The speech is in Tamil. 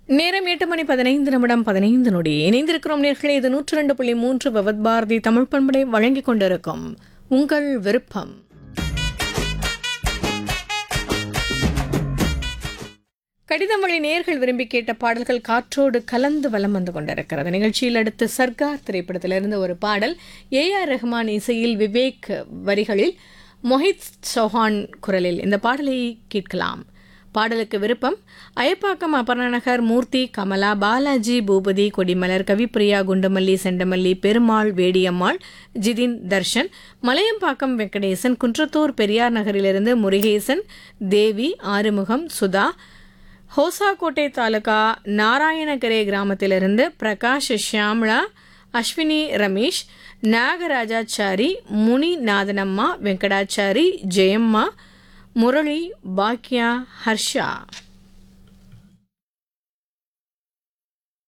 நேரம் எட்டு மணி பதினைந்து நிமிடம் பதினைந்து நொடி இணைந்திருக்கிறோம் நேர்களே இது நூற்று ரெண்டு புள்ளி மூன்று விவத் பாரதி தமிழ் பண்படை வழங்கிக் கொண்டிருக்கும் உங்கள் விருப்பம் கடிதம் வழி நேர்கள் விரும்பி கேட்ட பாடல்கள் காற்றோடு கலந்து வலம் வந்து கொண்டிருக்கிறது நிகழ்ச்சியில் அடுத்து சர்க்கார் திரைப்படத்திலிருந்து ஒரு பாடல் ஏ ஆர் ரஹ்மான் இசையில் விவேக் வரிகளில் மொஹித் சௌஹான் குரலில் இந்த பாடலை கேட்கலாம் பாடலுக்கு விருப்பம் அயப்பாக்கம் அபர்ணநகர் மூர்த்தி கமலா பாலாஜி பூபதி கொடிமலர் கவிப்பிரியா குண்டமல்லி செண்டமல்லி பெருமாள் வேடியம்மாள் ஜிதின் தர்ஷன் மலையம்பாக்கம் வெங்கடேசன் குன்றத்தூர் பெரியார் நகரிலிருந்து முருகேசன் தேவி ஆறுமுகம் சுதா ஹோசாக்கோட்டை தாலுகா நாராயணகரே கிராமத்திலிருந்து பிரகாஷ் ஷியாம்லா அஸ்வினி ரமேஷ் நாகராஜாச்சாரி முனி நாதனம்மா வெங்கடாச்சாரி ஜெயம்மா முரளி பாக்யா ஹர்ஷா